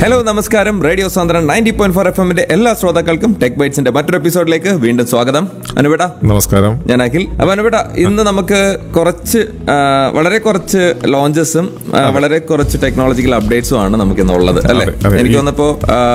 Hello നമസ്കാരം radio സാന്ദ്രൻ ninety point four F എമ്മിന്റെ എല്ലാ ശ്രോതാക്കൾക്കും ടെക് ബൈറ്റ്സിന്റെ മറ്റൊരു എപ്പിസോഡിലേക്ക് വീണ്ടും സ്വാഗതം അനുപേട്ട നമസ്കാരം ഞാൻ അഖിൽ അപ്പൊ അനുപേട്ട ഇന്ന് നമുക്ക് കുറച്ച് ആ, വളരെ കുറച്ച് ലോഞ്ചസും വളരെ കുറച്ച് ടെക്നോളജിക്കൽ അപ്ഡേറ്റ്സും ആണ് നമുക്ക് ഇന്ന് ഉള്ളത് അല്ലെ അതെ, അതെ. എനിക്ക് ഈ- തോന്നപ്പോ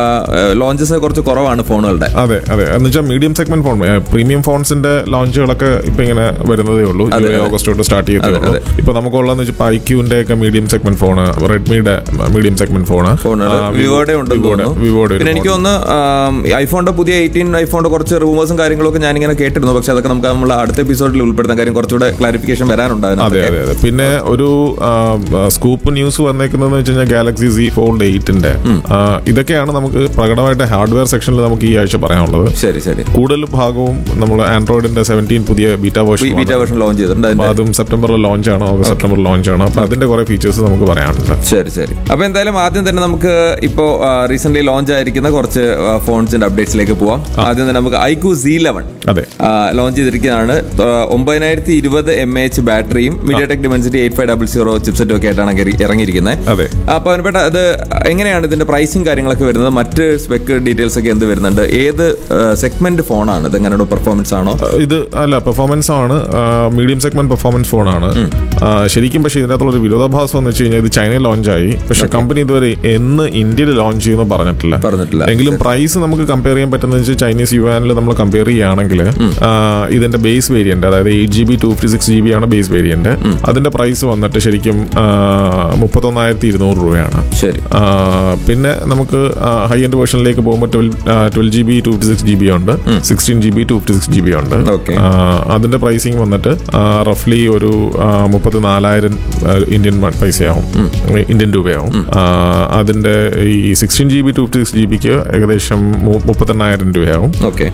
ലോഞ്ചസ് കുറച്ച് കുറവാണ് ഫോണുകളുടെ അതെ അതെ എന്ന് വെച്ചാൽ മീഡിയം സെഗ്മെന്റ് ഫോൺ പ്രീമിയം ഫോൺസിന്റെ ലോഞ്ചുകളൊക്കെ ഇപ്പൊ ഇങ്ങനെ വരുന്നതേ ഉള്ളൂ ജൂലൈ ഓഗസ്റ്റ് തൊട്ട് സ്റ്റാർട്ട് ചെയ്തേ അതെ, ഉള്ളൂ അതെ. ഇപ്പൊ നമുക്കുള്ളതെന്ന് വെച്ചാൽ ഐക്യൂന്റെ ഒക്കെ മീഡിയം സെഗ്മെന്റ് ഫോണ് റെഡ്മിയുടെ മീഡിയം സെഗ്മെന്റ് ഫോണ് ഫോണുകൾ വിവോയുടെ ഉണ്ടെന്ന് തോന്നുന്നു വിവോയുടെ പിന്നെ എനിക്ക് തോന്നുന്നു ഐഫോണിന്റെ പുതിയ എയ്റ്റീൻ ഐഫോണിന്റെ കുറച്ച് റൂമേഴ്സും കാര്യങ്ങളൊക്കെ ഞാനിങ്ങനെ കേട്ടിരുന്നു പക്ഷെ അതൊക്കെ നമുക്ക് നമ്മൾ അടുത്ത എപ്പിസോഡിൽ ഉൾപ്പെടുത്താൻ കാര്യം കുറച്ചുകൂടെ ക്ലാരിഫിക്കേഷൻ വരാനുണ്ട് അതെ അതിനകത്തൊക്കെ. അതെ അതെ പിന്നെ ഒരു സ്കൂപ്പ് ന്യൂസ് വന്നേക്കുന്നതെന്ന് വെച്ച് കഴിഞ്ഞാൽ ഗാലക്സി സി ഫോൾഡ് എയ്റ്റിന്റെ ഇതൊക്കെയാണ് നമുക്ക് പ്രകടമായിട്ട് ഹാർഡ്വെയർ സെക്ഷനിൽ നമുക്ക് ഈ ആഴ്ച പറയാനുള്ളത് ശരി ശരി കൂടുതൽ ഭാഗവും നമ്മൾ ആൻഡ്രോയിഡിന്റെ സെവൻറ്റീൻ പുതിയ beta version beta version launch ചെയ്തിട്ടുണ്ട് അപ്പൊ അതിന്റെ അതും സെപ്റ്റംബറിൽ ലോഞ്ച് ആണ് ഓഗസ്റ്റ് സെപ്റ്റംബറിൽ ലോഞ്ച് ആണ് അപ്പൊ അതിന്റെ കുറെ ഫീച്ചേഴ്സ് നമുക്ക് പറയാനുണ്ട് ശരി ശരി അപ്പൊ എന്തായാലും ആദ്യം തന്നെ നമുക്ക് ഇപ്പോ റീസെന്റ് ലോഞ്ച് ആയിരിക്കുന്ന കുറച്ച് ഫോൺസിന്റെ അപ്ഡേറ്റ്സിലേക്ക് പോവാം ആദ്യം തന്നെ നമുക്ക് ഐക്യു സി ലെവൻ അതെ ലോഞ്ച് ചെയ്തിരിക്കുന്നതാണ് ഒമ്പതിനായിരത്തി ഇരുപത് എം എച്ച് ബാറ്ററിയും MediaTek Dimensity eight five double zero ചിപ്സെറ്റും ഒക്കെ ആയിട്ടാണ് ഇറങ്ങി- ഇറങ്ങിയിരിക്കുന്നത് അതെ അപ്പൊ അതിനെപ്പെട്ട അത് എങ്ങനെയാണ് ഇതിന്റെ പ്രൈസിങ് കാര്യങ്ങളൊക്കെ വരുന്നത് മറ്റ് സ്പെക് ഡീറ്റെയിൽസ് ഒക്കെ എന്ത് വരുന്നുണ്ട് ഏത് സെഗ്മെന്റ് ഫോണാണ് ഇത് എങ്ങനെയാണ് പെർഫോമൻസ് ആണോ ഇത് അല്ല പെർഫോമൻസ് ആണ് മീഡിയം സെഗ്മെന്റ് പെർഫോമൻസ് ഫോണാണ് ശരിക്കും പക്ഷേ ഇതിനകത്തുള്ള ഒരു വിരോധാഭാസം എന്ന് വെച്ച് കഴിഞ്ഞാൽ ഇത് ചൈനയിൽ ലോഞ്ചായി പക്ഷെ കമ്പനി ഇതുവരെ എന്ന് ഇന്ത്യയിൽ ലോഞ്ച് ചെയ്യുമെന്ന് പറഞ്ഞിട്ടില്ല പറഞ്ഞിട്ടില്ല എങ്കിലും പ്രൈസ് നമുക്ക് കമ്പയർ ചെയ്യാൻ പറ്റുന്നത് വെച്ചാൽ ചൈനീസ് യുവാനിൽ നമ്മൾ കമ്പയർ ചെയ്യുകയാണെങ്കിൽ ഇതിന്റെ ബേസ് വേരിയന്റ് അതായത് eight G B two fifty six G B ആണ് ബേസ് വേരിയന്റ് അതിന്റെ പ്രൈസ് വന്നിട്ട് ശരിക്കും മുപ്പത്തൊന്നായിരത്തി ഇരുന്നൂറ് രൂപയാണ് ശരി ആ, പിന്നെ നമുക്ക് ഹൈ എൻഡ് വേർഷനിലേക്ക് പോകുമ്പോൾ twelve twelve G B two fifty six G B ഉണ്ട് sixteen G B two fifty six G B ഉണ്ട് Okay. ആ, അതിന്റെ പ്രൈസിങ് വന്നിട്ട് റഫ്ലി ഒരു മുപ്പത്തി നാലായിരം ഇന്ത്യൻ മ- പൈസയാവും ഇന്ത്യൻ രൂപയാവും ആ, അതിന്റെ ഈ sixteen G B two fifty six G ബിക്ക് ഏകദേശം മു- മുപ്പത്തെണ്ണായിരം രൂപയാവും okay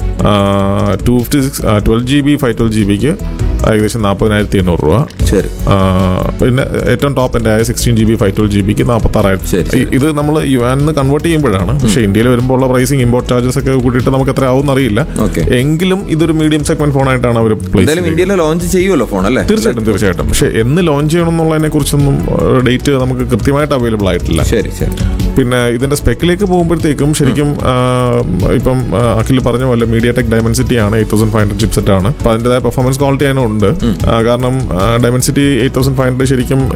two fifty six twelve G B five twelve G ബിക്ക് ഏകദേശം നാൽപ്പതിനായിരത്തി എണ്ണൂറ് രൂപ ശരി ആ, പിന്നെ ഏറ്റവും ടോപ്പ് എൻ്റെ ആയ sixteen G B five twelve G ബിക്ക് നാൽപ്പത്തി ആറായിരം ശരി, ശരി. ഇത് നമ്മൾ യുവാനിന്ന് കൺവേർട്ട് ചെയ്യുമ്പോഴാണ് പക്ഷേ ഇന്ത്യയിൽ വരുമ്പോൾ ഉള്ള പ്രൈസിങ് ഇമ്പോർട്ട് ചാർജസ് ഒക്കെ കൂട്ടിയിട്ട് നമുക്ക് എത്ര ആവും അറിയില്ല Okay. എങ്കിലും ഇതൊരു മീഡിയം സെഗ്മെന്റ് ഫോണായിട്ടാണ് അവർ പ്ലേസ് എന്തായാലും ഇന്ത്യയിൽ ലോഞ്ച് ചെയ്യുമല്ലോ ഫോൺ അല്ലേ തീർച്ചയായിട്ടും തീർച്ചയായിട്ടും പക്ഷേ എന്ന് ലോഞ്ച് ചെയ്യണം എന്നുള്ളതിനെ കുറിച്ചൊന്നും ഡേറ്റ് നമുക്ക് കൃത്യമായിട്ട് അവൈലബിൾ ആയിട്ടില്ല ശരി ശരി പിന്നെ ഇതിന്റെ സ്പെക്കിലേക്ക് പോകുമ്പോഴത്തേക്കും ശരിക്കും ആ, ഇപ്പം ആ, അഖിൽ പറഞ്ഞ പോലെ മീഡിയ ടെക് ഡയമൻസിറ്റി ആണ് eight thousand five hundred chipset ആണ് അപ്പൊ അതിൻ്റെതായ പെർഫോമൻസ് ക്വാളിറ്റി അതിനുണ്ട് ആ, കാരണം Dimensity eight thousand five hundred ശരിക്കും